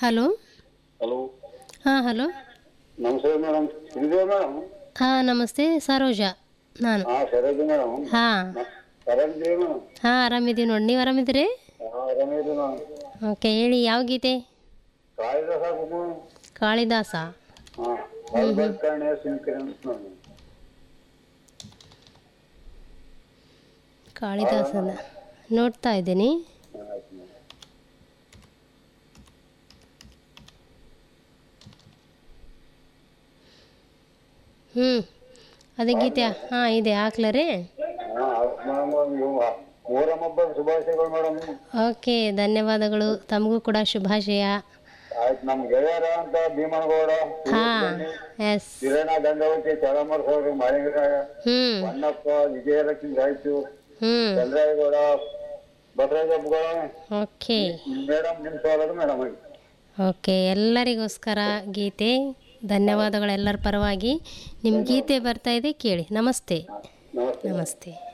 hello hello ಹಾಂ hello ನಮಸ್ತೆ madam Sridev madam ಹಾಂ ನಮಸ್ತೆ ಸರೋಜ ನಾನು ಹಾಂ ಸರೋಜ ಮೇಡಮ್ ಹಾಂ ಆರಾಮಿದ್ದೀರಿ ಮೇಡಮ್ ಹಾಂ ಆರಾಮಿದ್ದೀವಿ ನೋಡಿ ನೀವು ಆರಾಮಿದ್ದೀರಿ ಹಾಂ ಆರಾಮಿದ್ದೀವಿ ಮೇಡಮ್ ಓಕೆ ಹೇಳಿ ಯಾವ ಗೀತೆ ಕಾಯ್ದೆ ಸಾಕು ಕಾಳಿದಾಸ ಹಾಂ ಅದು ಬರ್ತಾನೆ ಸಿಂಕ್ರಿ ಅಂತ ನೋಡಿ ಕಾಳಿದಾಸನ ನೋಡ್ತಾ ಇದ್ದೀನಿ ಆಯ್ತು ಮೇಡಮ್ ಹ್ಞೂ ಅದೇ ಗೀತೆ ಹಾಂ ಇದೆ ಹಾಕ್ಲರಿ ಹಾಂ ಮೇಡಮ್ ನೀವು ಮೂರಮ್ಮ ಹಬ್ಬದ ಶುಭಾಶಯಗಳು ಮೇಡಮ್ ಓಕೆ ಧನ್ಯವಾದಗಳು ತಮಗೂ ಕೂಡ ಶುಭಾಶಯ ಆಯ್ತು ನಮ್ಮ ಗೆಳೆಯರ ಅಂತ ಭೀಮನಗೌಡ ಹಾಂ ಎಸ್ ಕಿರಣ ಗಂಗಾವತಿ ಚಳಮರ್ ಸೌರು ಮಾಳಿಂಗರಾಯ ಹ್ಞೂ ಹೊನ್ನಪ್ಪ ವಿಜಯಲಕ್ಷ್ಮಿ ರಾಯ್ತು ಹ್ಞೂ ಚಂದ್ರಾಯಗೌಡ ಬಸವರಾಜ ಹಬ್ಬಗಳ ಓಕೆ ಮೇಡಮ್ ನಿಮ್ಮ ಸ್ವಾಗತ ಮೇಡಮ್ ಓಕೆ ಎಲ್ಲರಿಗೋಸ್ಕರ ಗೀತೆ ಧನ್ಯವಾದಗಳು ಎಲ್ಲರ ಪರವಾಗಿ ನಿಮ್ಮ ಗೀತೆ ಬರ್ತಾ ಇದೆ ಕೇಳಿ ನಮಸ್ತೆ ನಮಸ್ತೆ ನಮಸ್ತೆ